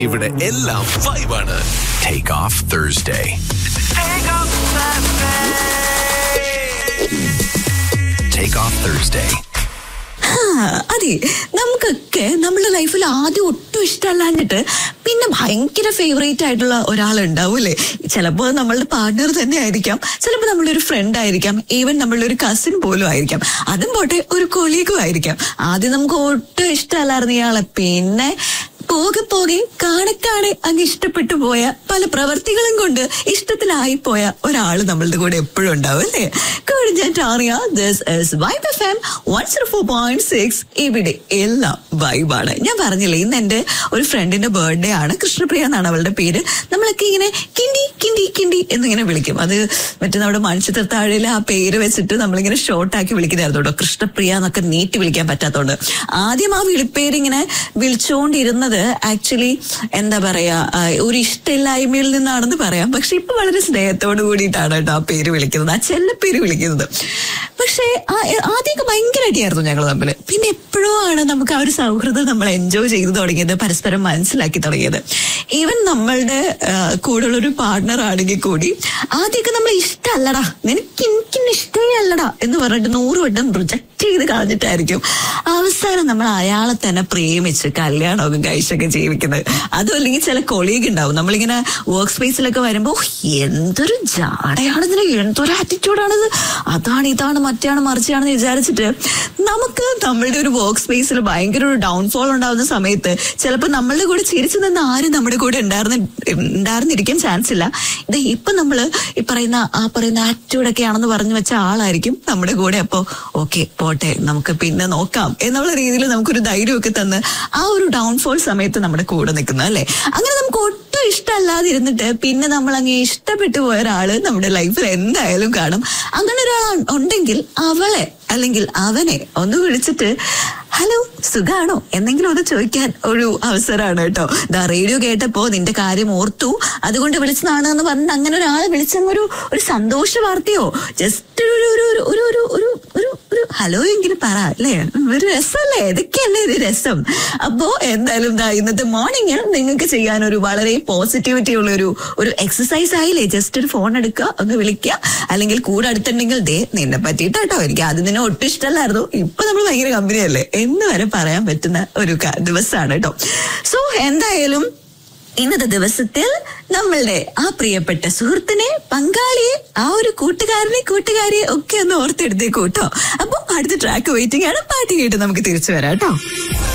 ഇവിടെ എല്ലാം ഫൈവാണ് Take off Thursday. Take off Thursday. അതെ നമുക്കൊക്കെ നമ്മുടെ ലൈഫിൽ ആദ്യം ഒട്ടും ഇഷ്ടമല്ലാഞ്ഞിട്ട് പിന്നെ ഭയങ്കര ഫേവറേറ്റ് ആയിട്ടുള്ള ഒരാളുണ്ടാവും അല്ലേ ചിലപ്പോൾ നമ്മളുടെ പാർട്ട്ണർ തന്നെ ആയിരിക്കാം ചിലപ്പോൾ നമ്മളുടെ ഒരു ഫ്രണ്ട് ആയിരിക്കാം ഈവൻ നമ്മളുടെ ഒരു കസിൻ പോലും ആയിരിക്കാം അതും പോട്ടെ ഒരു കൊളീഗും ആയിരിക്കാം ആദ്യം നമുക്ക് ഒട്ടും ഇഷ്ടമല്ലായിരുന്നു ഇയാളെ പിന്നെ പോകെ പോകെ കാണെ കാണെ അങ്ങ് ഇഷ്ടപ്പെട്ടു പോയ പല പ്രവർത്തികളും കൊണ്ട് ഇഷ്ടത്തിലായി പോയ ഒരാള് നമ്മളുടെ കൂടെ എപ്പോഴും ഉണ്ടാവും അല്ലേ കുഴിഞ്ഞാറിയ this is vibe F M one zero four point six ഇവിടെ എല്ലാം വൈബാണ് ഞാൻ പറഞ്ഞില്ലേ ഇന്ന് എന്റെ ഒരു ഫ്രണ്ടിന്റെ ബർത്ത്ഡേ ആണ് കൃഷ്ണപ്രിയ എന്നാണ് അവളുടെ പേര് നമ്മളൊക്കെ ഇങ്ങനെ കിണ്ടി കിണ്ടി കിണ്ടി എന്നിങ്ങനെ വിളിക്കും അത് മറ്റേ നമ്മുടെ മൺചിത്രത്താഴിൽ ആ പേര് വെച്ചിട്ട് നമ്മളിങ്ങനെ ഷോർട്ടാക്കി വിളിക്കുന്നതായിരുന്നു കേട്ടോ കൃഷ്ണപ്രിയ എന്നൊക്കെ നീട്ടി വിളിക്കാൻ പറ്റാത്തതുകൊണ്ട് ആദ്യം ആ വിളിപ്പേര് ഇങ്ങനെ വിളിച്ചുകൊണ്ടിരുന്നത് ആക്ച്വലി എന്താ പറയാ ആ, ഒരു ഇഷ്ടമില്ലായ്മയിൽ നിന്നാണെന്ന് പറയാം പക്ഷെ ഇപ്പൊ വളരെ സ്നേഹത്തോട് കൂടിയിട്ടാണ് കേട്ടോ ആ പേര് വിളിക്കുന്നത് ആ ചെല്ലപ്പേര് വിളിക്കുന്നത് പക്ഷേ ആ- ആദ്യമൊക്കെ ഭയങ്കര അടിയായിരുന്നു ഞങ്ങൾ തമ്മിൽ പിന്നെ എപ്പോഴും ആണ് നമുക്ക് ആ ഒരു സൗഹൃദം നമ്മൾ എൻജോയ് ചെയ്തു തുടങ്ങിയത് പരസ്പരം മനസ്സിലാക്കി തുടങ്ങിയത് ഈവൻ നമ്മളുടെ ആ, കൂടെയുള്ള ഒരു പാർട്ട്ണർ ആണെങ്കിൽ കൂടി ആദ്യമൊക്കെ നമ്മൾ ഇഷ്ടമല്ലടാ നിനക്ക് എനിക്കിന്ന് ഇഷ്ടമേ അല്ലടാ എന്ന് പറഞ്ഞിട്ട് നൂറ് വട്ടം റിജക്ട് ചെയ്ത് കളഞ്ഞിട്ടായിരിക്കും അവസാനം നമ്മൾ അയാളെ തന്നെ പ്രേമിച്ച് കല്യാണമൊക്കെ കഴിച്ചൊക്കെ ജീവിക്കുന്നത് അതും അല്ലെങ്കിൽ ചില കൊളീഗ് ഉണ്ടാവും നമ്മളിങ്ങനെ വർക്ക് സ്പേസിലൊക്കെ വരുമ്പോ "ഓ, എന്തൊരു ജാടയാണ് ഇതിന് എന്തൊരു ആറ്റിറ്റ്യൂഡാണിത് അതാണ് ഇതാണ് മറ്റാണ് മറിച്ചാണെന്ന് വിചാരിച്ചിട്ട് നമുക്ക് നമ്മളുടെ ഒരു വർക്ക് സ്പേസിൽ ഭയങ്കര ഒരു ഡൗൺഫോൾ ഉണ്ടാവുന്ന സമയത്ത് ചിലപ്പോൾ നമ്മളുടെ കൂടെ ചിരിച്ചു നിന്ന് ആരും നമ്മുടെ കൂടെ ഉണ്ടായിരുന്ന ഉണ്ടായിരുന്നിരിക്കാൻ ചാൻസ് ഇല്ല ഇത് ഇപ്പൊ നമ്മള് ഈ പറയുന്ന ആ പറയുന്ന ആറ്റിറ്റ്യൂഡൊക്കെ ആണെന്ന് പറഞ്ഞു വെച്ച ആളായിരിക്കും നമ്മുടെ കൂടെ അപ്പോ ഓക്കെ പോട്ടെ നമുക്ക് പിന്നെ നോക്കാം എന്നുള്ള രീതിയിൽ നമുക്കൊരു ധൈര്യമൊക്കെ തന്ന് ആ ഒരു ഡൗൺഫോൾ സമയത്ത് നമ്മുടെ കൂടെ നിൽക്കുന്നത് അല്ലെ അങ്ങനെ നമുക്ക് ഒട്ടും ഇഷ്ടമല്ലാതെ ഇരുന്നിട്ട് പിന്നെ നമ്മൾ അങ്ങ് ഇഷ്ടപ്പെട്ടു പോയ ഒരാള് നമ്മുടെ ലൈഫിൽ എന്തായാലും കാണും അങ്ങനെ ഒരാൾ ഉണ്ടെങ്കിൽ അവളെ അല്ലെങ്കിൽ അവനെ ഒന്ന് വിളിച്ചിട്ട് ഹലോ സുഖാണോ എന്തെങ്കിലും ഒന്ന് ചോദിക്കാൻ ഒരു അവസരമാണ് കേട്ടോ ദാ റേഡിയോ കേട്ടപ്പോ നിന്റെ കാര്യം ഓർത്തു അതുകൊണ്ട് വിളിച്ചതാണ് എന്ന് പറഞ്ഞിട്ട് അങ്ങനെ ഒരാളെ വിളിച്ചങ്ങൊരു ഒരു സന്തോഷ വാർത്തയോ ജസ്റ്റ് ഒരു ഒരു ഒരു ഒരു ഒരു ഒരു ഒരു ഒരു ഹലോ എങ്കിലും പറ അല്ലേ ഒരു രസമല്ലേ ഇതൊക്കെയല്ലേ ഒരു രസം അപ്പോ എന്തായാലും ദാ ഇന്നത്തെ മോർണിംഗിൽ നിങ്ങൾക്ക് ചെയ്യാൻ ഒരു വളരെ പോസിറ്റിവിറ്റി ഉള്ള ഒരു ഒരു എക്സസൈസ് ആയില്ലേ ജസ്റ്റ് ഒരു ഫോൺ എടുക്കുക ഒന്ന് വിളിക്കുക അല്ലെങ്കിൽ കൂടെ അടുത്തുണ്ടെങ്കിൽ ദേ നിന്നെ പറ്റിയിട്ടാട്ടോ എനിക്ക് അത് നിന്നെ ഒട്ടും ഇഷ്ടമല്ലായിരുന്നു ഇപ്പൊ നമ്മൾ ഭയങ്കര കമ്പനിയല്ലേ എന്ന് വരെ പറയാൻ പറ്റുന്ന ഒരു ക- ദിവസമാണ് കേട്ടോ സോ എന്തായാലും ഇന്നത്തെ ദിവസത്തിൽ നമ്മളുടെ ആ പ്രിയപ്പെട്ട സുഹൃത്തിനെ പങ്കാളിയെ ആ ഒരു കൂട്ടുകാരനെ കൂട്ടുകാരിയെ ഒക്കെ ഒന്ന് ഓർത്തെടുത്തേക്കൂട്ടോ അപ്പൊ അടുത്ത ട്രാക്ക് വെയിറ്റിംഗ് ആണ് പാട്ട് കേട്ട് നമുക്ക് തിരിച്ചു വരാം കേട്ടോ